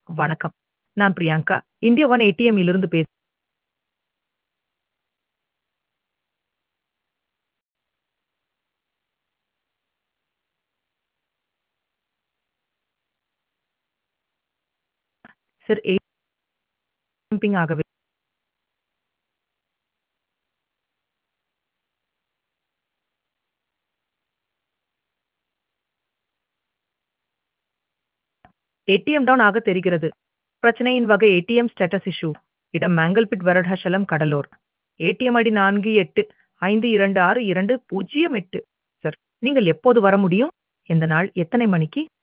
வணக்கம். நான் Priyanka. India one ATM இலிருந்து பேச சார் ஏ பிங் ஆகவே ஏடிஎம் டவுன் ஆக தெரிகிறது. பிரச்சனையின் வகை ஏடிஎம் ஸ்டேட்டஸ் இஷ்யூ. இடம் மேங்கல்பிட் வரட்ஹாசலம் கடலூர். ஏடிஎம் ஐடி நான்கு எட்டு ஐந்து இரண்டு ஆறு இரண்டு பூஜ்ஜியம் எட்டு. சார் நீங்கள் எப்போது வர முடியும்? எந்த நாள் எத்தனை மணிக்கு?